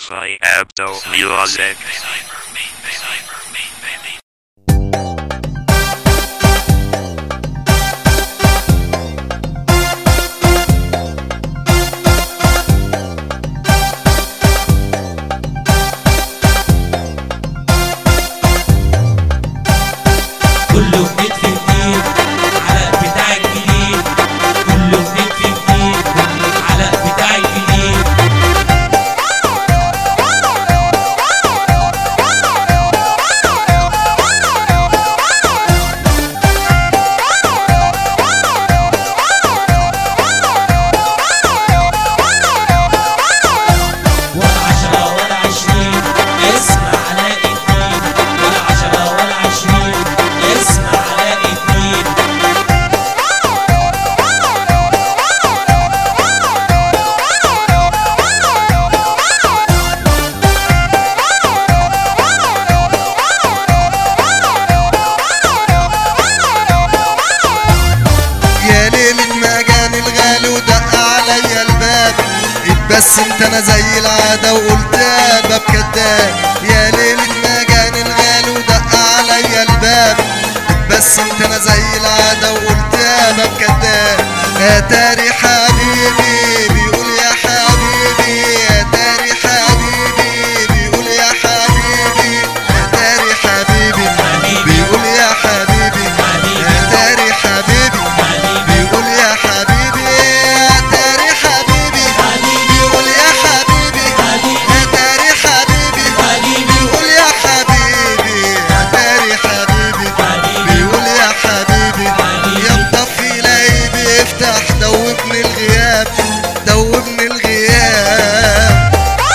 Mix by Abdo Music. كله جديد في جديد على بتاع الجديد كله جديد في جديد على بتاع الجديد ولا عشرة ولا عشرين اسمع علاء الدين ولا عشرة ولا عشرين اسمع علاء الدين يا ليلة ما جاني الغالي ودق عليا الباب اتبسمت انا زي العادة وقلت يا باب كداب يا ليلة ما جاني الغالي ودق عليا الباب اتبسمت انا زي العادة وقلت يا باب كداب يا تاري حبيبي بيقول يا حبيبي يا تاري حبيبي بيقول يا حبيبي يا تاري حبيبي بيقول يا حبيبي يا تاري حبيبي بيقول يا حبيبي يا تاري حبيبي بيقول يا حبيبي يا تاري حبيبي بيقول يا حبيبي يا تاري حبيبي بيقول يا حبيبي يا مطفي لعيبي افتح دوبني الغياب دوبني الغياب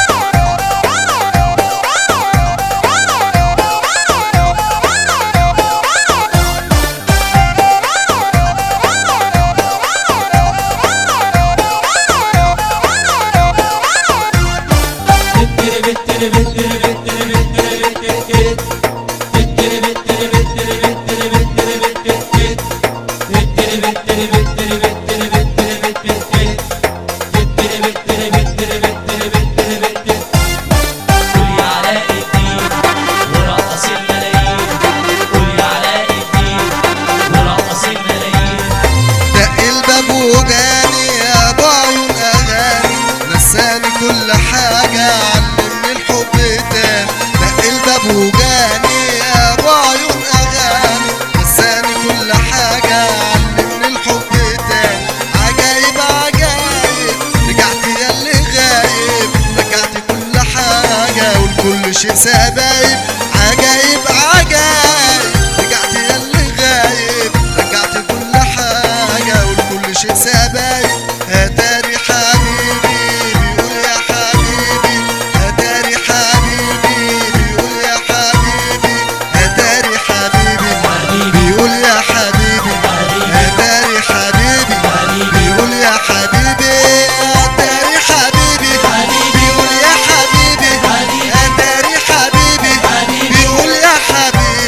قول يا علاء الدين ورقص الملايين قول يا علاء الدين ورقص الملايين دق الباب وجاني يا ابو عيون اغاني نساني كل حاجه علمني الحب تاني دق الباب وجاني يا ابو عيون اغاني نساني كل حاجه علمني الحب تاني عجايب عجايب رجعت يا اللي غايب رجعت كل حاجه والكل شيء سبايب عجايب عجايب رجعت يا اللي غايب رجعت كل حاجة والكل شيء سبايب هتاري حبيبي بيقول يا حبيبي هتاري حبيبي بيقول يا حبيبي هتاري حبيبي بيقول يا حبيبي هتاري حبيبي بيقول يا حبيبي هتاري حبيبي بيقول يا حبيبي هتاري حبيبي بيقول يا حبيبي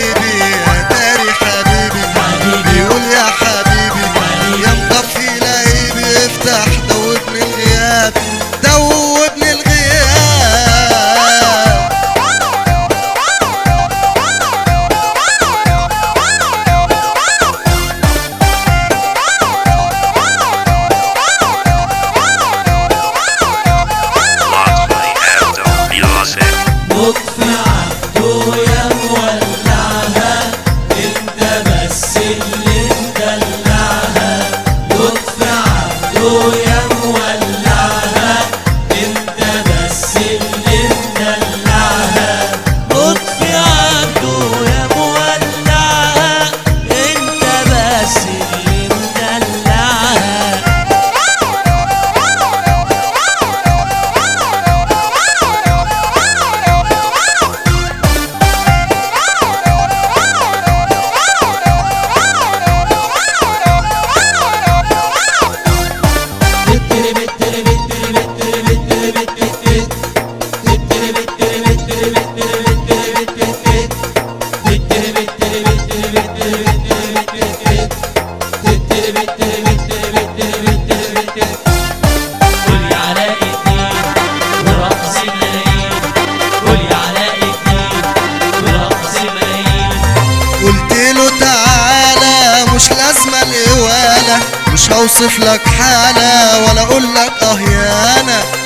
اوصف لك حالة ولا اقول لك اه يا انا